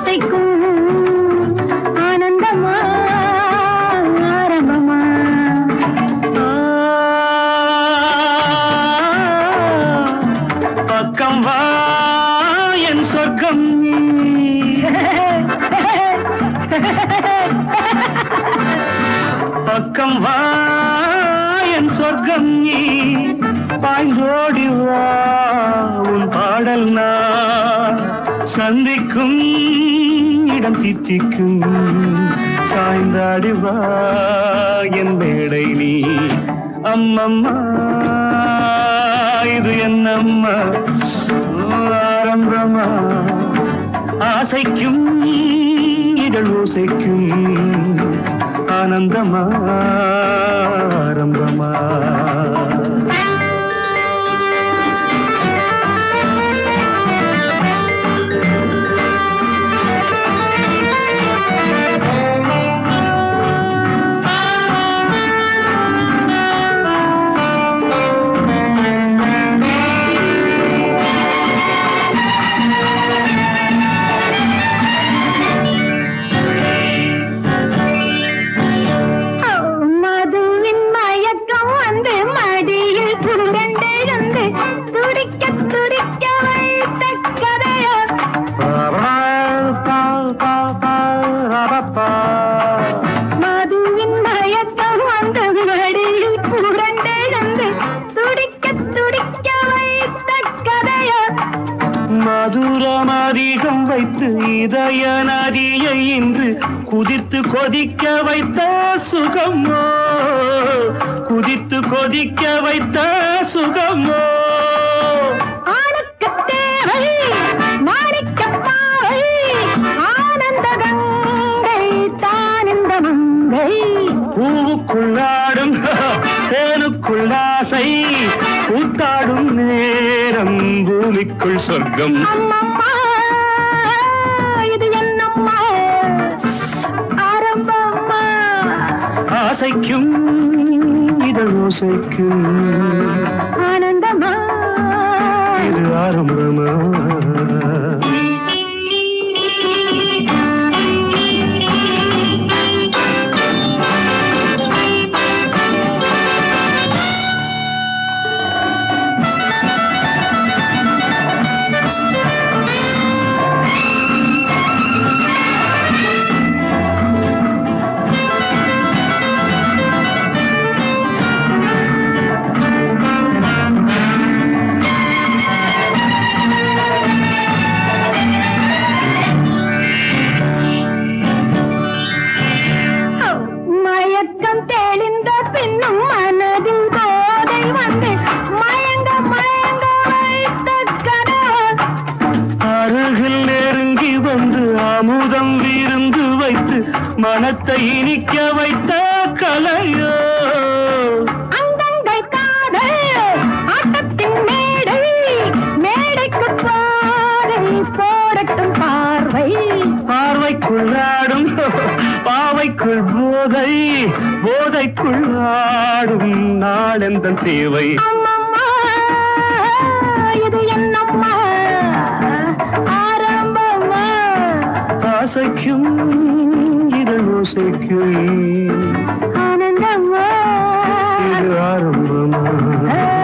ஆசைக்கும் ஆனந்தமா ஆரம்பமா பக்கம் வா என் சொர்க்கம் பக்கம் வா என் சொர்க்கம் நீ பாய்ந்தோடி வா உன் பாடல் நான் சந்திக்கும் இடம் தித்திக்கும் சாய்ந்தாடி வா என் மேடை நீ அம்மம்மா இது என்னம்மா ஆரம்பமா ஆசைக்கும் இதழ் ஓசைக்கும் ஆனந்தமா ஆரம்பமா மதுவின் மயக்கம் வந்து மடியில் புரண்டிருந்து துடிக்க துடிக்க வைத்த கதையோ மதுவின் மயக்கம் வந்து மடியில் புரண்டிருந்து துடிக்க துடிக்க வைத்த கதையோ மதுரம் அதிகம் வைத்து இதய நதியை இன்று குதித்து கொதிக்க வைத்த சுகமோ குதித்து கொதிக்க வைத்த சுகமோ ஆணுக்கு தேவை மாணிக்கப் பாவை ஆனந்த கங்கை தான் இந்த மங்கை பூவுக்குள்ளாடும் தேனுக்குள்ளாசை கூத்தாடும் நேரம் பூமிக்குள் சொர்க்கம் அம்மம்மா இது என்னம்மா ஆரம்பம்மா ஆசைக்கும் இதழ் ஓசைக்கும் ஆனந்தமா இது ஆரம்பமா மயக்கம் தெளிந்த பின்னும் மனதில் போதை வந்து மயங்க மயங்க வைத்த கனவு அருகில் நெருங்கி வந்து அமுதம் விருந்து வைத்து மனத்தை இனிக்க வைத்த கலையோ அங்கங்கள் காதல் ஆட்டத்தின் மேடை மேடைக்கு பாதை போடட்டும் பார்வை பார்வைக்குள்ளாடும் பாவைக்குள் போதை போதைக்குள் ஆடும் நாளெந்த தேவை அம்மம்மா இது என்னம்மா ஆரம்பமா ஆசைக்கும் இதழ் ஓசைக்கும் ஆனந்தமா இது ஆரம்பமா ஆ